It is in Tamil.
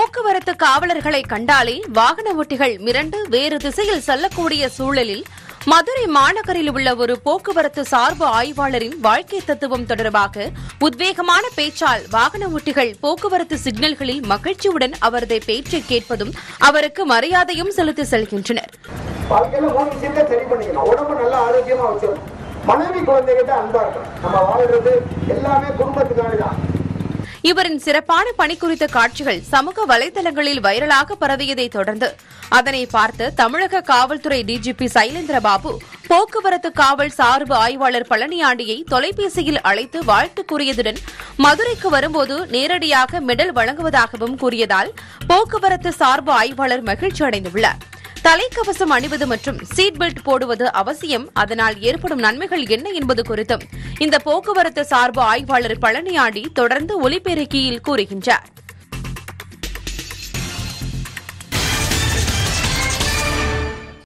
போக்குவரத்து காவலர்களை கண்டாலே வாகன ஓட்டிகள் மிரண்டு வேறு திசையில் செல்லக்கூடிய சூழலில் மதுரை மாநகரில் உள்ள ஒரு போக்குவரத்து சார்பு ஆய்வாளரின் வாழ்க்கை தத்துவம் தொடர்பாக உத்வேகமான பேச்சால் வாகன ஓட்டிகள் போக்குவரத்து சிக்னல்களில் மகிழ்ச்சியுடன் அவரது பேச்சை கேட்பதும் அவருக்கு மரியாதையும் செலுத்தி செல்கின்றனர் வாழ்க்கையில மூணு விஷயத்த சரி பண்ணிக்கணும் உடம்பு நல்லா ஆரோக்கியமா வச்சிடணும் மனைவி குழந்தைகிட்ட அன்பா இருக்கணும் நம்ம வாழ்றது எல்லாமே குடும்பத்துக்காக தான் இவரின் சிறப்பான பணி குறித்த காட்சிகள் சமூக வலைதளங்களில் வைரலாக பரவியதை தொடர்ந்து அதனை பார்த்த தமிழக காவல்துறை டிஜிபி சைலேந்திரபாபு போக்குவரத்து காவல் சார்பு ஆய்வாளர் பழனியாண்டியை தொலைபேசியில் அழைத்து வாழ்த்து கூறியதுடன் மதுரைக்கு வரும்போது நேரடியாக மெடல் வழங்குவதாகவும் கூறியதால் போக்குவரத்து சார்பு ஆய்வாளர் மகிழ்ச்சி அடைந்துள்ளார் தலைக்கவசம் அணிவது மற்றும் சீட் பெல்ட் போடுவது அவசியம் அதனால் ஏற்படும் நன்மைகள் என்ன என்பது குறித்தும் இந்த போக்குவரத்து சார்பு ஆய்வாளர் பழனியாண்டி தொடர்ந்து ஒலிபெருக்கியில் கூறுகின்றார்